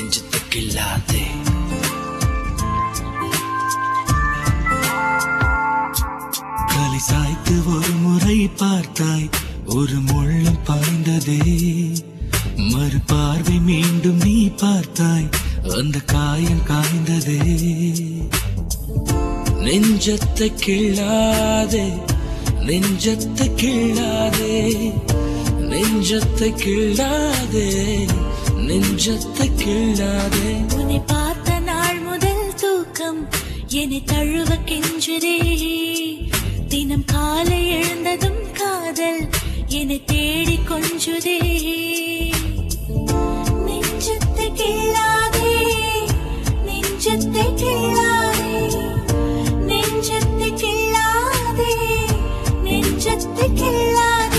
நெஞ்சத்தை கில்லாதே தலை சாய்த்து ஒரு முறை பார்த்தாய் ஒரு முள்ளம் பாய்ந்ததே மறு பார்வை மீண்டும் நீ பார்த்தாய் அந்த காயம் காய்ந்ததே நெஞ்சத்தை கிள்ளாதே நெஞ்சத்தை கிள்ளாதே நெஞ்சத்தை கிள்ளாதே நெஞ்சத்தை கிள்ளாதே உன்னை பார்த்த நாள் முதல் தூக்கம் என்னை தழுவ கெஞ்சுதே தினம் காலை எழுந்ததும் காதல் என்னை தேடி கொஞ்சுதே நெஞ்சத்தை கிள்ளாதே நெஞ்சத்தை கிள்ளாதே நெஞ்சத்தை கிள்ளாதே நெஞ்சத்தை கிள்ளாதே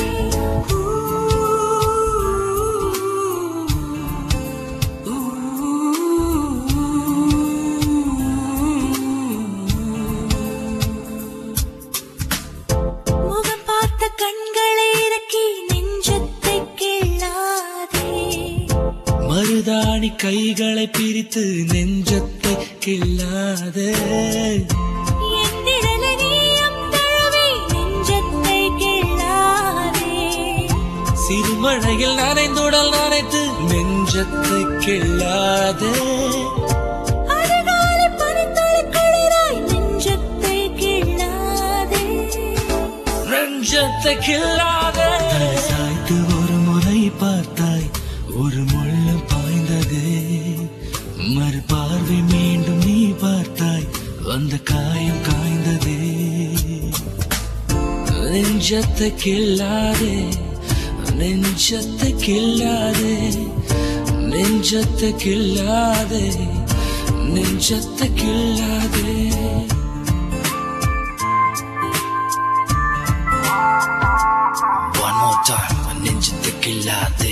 முகம் பார்த்த கண்களை இறக்கி நெஞ்சத்தை கிள்ளாதே மருதாணி கைகளை பிரித்து நெஞ்சத்தை கிள்ளாதே என் நிழலை நீயும் தழுவி நெஞ்சத்தை கிள்ளாதே சிறுமழையில் நனைந்துடல் நனைத்து நெஞ்சத்தை கிள்ளாதே அதிகாலை பனித்துளி குளிராய் நெஞ்சத்தை கிள்ளாதே நெஞ்சத்தை கிள்ளாதே தலை சாய்த்து ஒரு முறை பார்த்தாய் ஒரு முள்ளம் பாய்ந்ததே மறு பார்வை மீண்டும் நீ பார்த்தாய் அந்த காயம் காய்ந்ததே நெஞ்சத்தை கிள்ளாதே நெஞ்சத்தை கிள்ளாதே நெஞ்சத்தை கிள்ளாதே நெஞ்சத்தை கிள்ளாதே One more time, நெஞ்சத்தை கிள்ளாதே